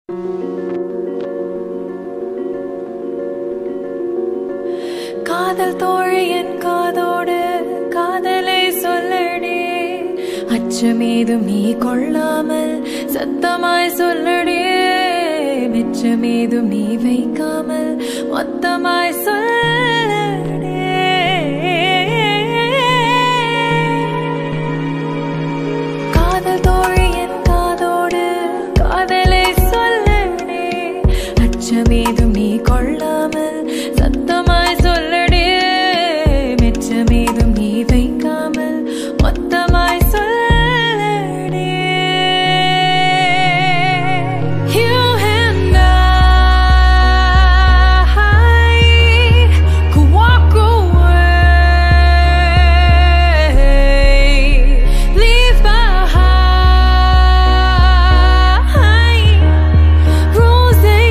காதல் தோழி என் காதோடு காதலை சொல்லடி அச்சமேதும் நீ கொள்ளாமல் சத்தமாய் சொல்லடி மிச்சமேதும் நீ வைக்காமல் மொத்தமாய் சொல்லடி காதல் தோழி என் காதோடு காதலை சொல்லடி அச்சமேதும் நீ கொள்ளாமல் சத்தமாய் சொல்லடி மிச்சமேதும் நீ வைக்காமல் மொத்தமாய் சொல்லடி You and I could walk away, leave behind rules they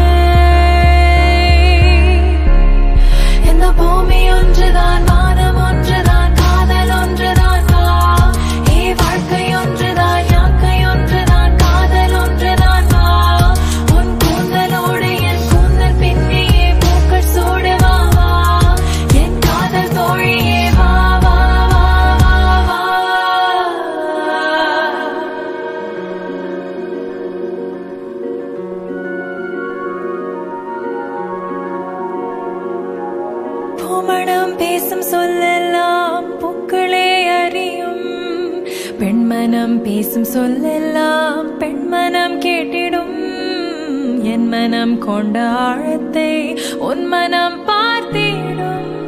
made. இந்த பூமி ஒன்றுதான் வானம் ஒன்றுதான் காதல் ஒன்றுதான் வா ஏ வாழ்க்கை ஒன்றுதான் யாக்கை ஒன்றுதான் காதல் ஒன்றுதான் வா உன் கூந்தலோடு என் கூந்தல் பின்னியே பூக்கள் சூடுவா வா என் காதல் தோழியே வா வா வா வா வா பூமணம் பேசும் சொல்லெல்லாம் பூக்களே அறியும் பெண்மனம் பேசும் சொல்லெல்லாம் பெண்மனம் கேட்டிடும் என் மனம் கொண்ட ஆழத்தை உன் மனம் பார்த்திடும்